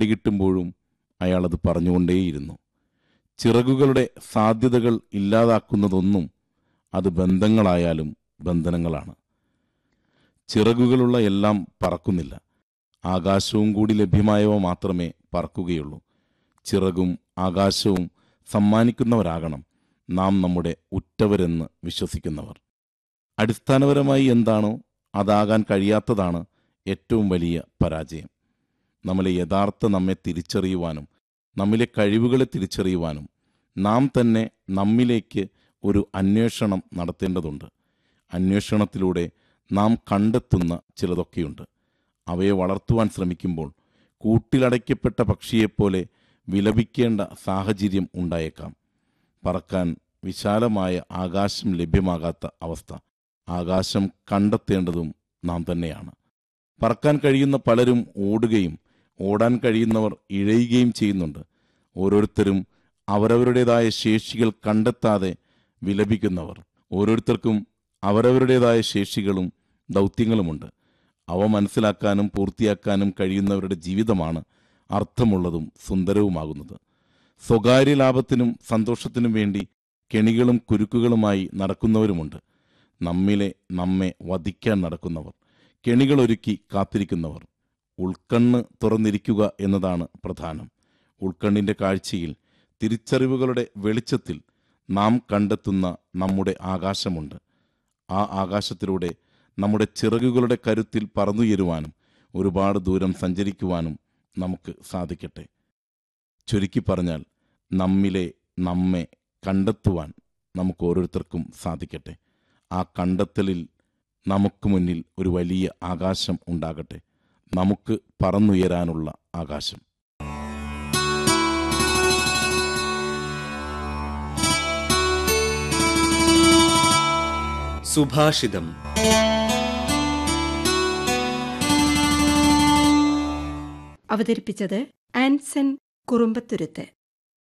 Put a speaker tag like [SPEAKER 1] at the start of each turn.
[SPEAKER 1] അടികിട്ടുമ്പോഴും അയാളത് പറഞ്ഞുകൊണ്ടേയിരുന്നു ചിറകുകളുടെ സാധ്യതകൾ ഇല്ലാതാക്കുന്നതൊന്നും അത് ബന്ധങ്ങളായാലും ബന്ധനങ്ങളാണ് ചിറകുകളുള്ള എല്ലാം പറക്കുന്നില്ല ആകാശവും കൂടി ലഭ്യമായവ മാത്രമേ പറക്കുകയുള്ളൂ ചിറകും ആകാശവും സമ്മാനിക്കുന്നവരാകണം നാം നമ്മുടെ ഉറ്റവരെന്ന് വിശ്വസിക്കുന്നവർ അടിസ്ഥാനപരമായി എന്താണോ അതാകാൻ കഴിയാത്തതാണ് ഏറ്റവും വലിയ പരാജയം നമ്മളെ യഥാർത്ഥ നമ്മെ തിരിച്ചറിയുവാനും നമ്മിലെ കഴിവുകളെ തിരിച്ചറിയുവാനും നാം തന്നെ നമ്മിലേക്ക് ഒരു അന്വേഷണം നടത്തേണ്ടതുണ്ട് അന്വേഷണത്തിലൂടെ നാം കണ്ടെത്തുന്ന ചിലതൊക്കെയുണ്ട് അവയെ വളർത്തുവാൻ ശ്രമിക്കുമ്പോൾ കൂട്ടിലടയ്ക്കപ്പെട്ട പക്ഷിയെപ്പോലെ വിലപിക്കേണ്ട സാഹചര്യം ഉണ്ടായേക്കാം പറക്കാൻ വിശാലമായ ആകാശം ലഭ്യമാകാത്ത അവസ്ഥ ആകാശം കണ്ടെത്തേണ്ടതും നാം തന്നെയാണ് പറക്കാൻ കഴിയുന്ന പലരും ഓടുകയും ഓടാൻ കഴിയുന്നവർ ഇഴയുകയും ചെയ്യുന്നുണ്ട് ഓരോരുത്തരും അവരവരുടേതായ ശേഷികൾ കണ്ടെത്താതെ വിലപിക്കുന്നവർ ഓരോരുത്തർക്കും അവരവരുടേതായ ശേഷികളും ദൗത്യങ്ങളുമുണ്ട് അവ മനസ്സിലാക്കാനും പൂർത്തിയാക്കാനും കഴിയുന്നവരുടെ ജീവിതമാണ് അർത്ഥമുള്ളതും സുന്ദരവുമാകുന്നത് സ്വകാര്യ ലാഭത്തിനും സന്തോഷത്തിനും വേണ്ടി കെണികളും കുരുക്കുകളുമായി നടക്കുന്നവരുമുണ്ട് നമ്മിലെ നമ്മെ വധിക്കാൻ നടക്കുന്നവർ കെണികളൊരുക്കി കാത്തിരിക്കുന്നവർ ഉൾക്കണ്ണ് തുറന്നിരിക്കുക എന്നതാണ് പ്രധാനം ഉൾക്കണ്ണിൻ്റെ കാഴ്ചയിൽ തിരിച്ചറിവുകളുടെ വെളിച്ചത്തിൽ നാം കണ്ടെത്തുന്ന നമ്മുടെ ആകാശമുണ്ട് ആ ആകാശത്തിലൂടെ നമ്മുടെ ചിറകുകളുടെ കരുത്തിൽ പറന്നുയരുവാനും ഒരുപാട് ദൂരം സഞ്ചരിക്കുവാനും നമുക്ക് സാധിക്കട്ടെ ചുരുക്കി പറഞ്ഞാൽ നമ്മിലെ നമ്മെ കണ്ടെത്തുവാൻ നമുക്ക് ഓരോരുത്തർക്കും സാധിക്കട്ടെ ആ കണ്ടെത്തലിൽ നമുക്ക് മുന്നിൽ ഒരു വലിയ ആകാശം ഉണ്ടാകട്ടെ നമുക്ക് പറന്നുയരാനുള്ള ആകാശം
[SPEAKER 2] സുഭാഷിതം
[SPEAKER 3] അവതരിപ്പിച്ചത് ആൻസൺ കുറുമ്പത്തുരുത്ത്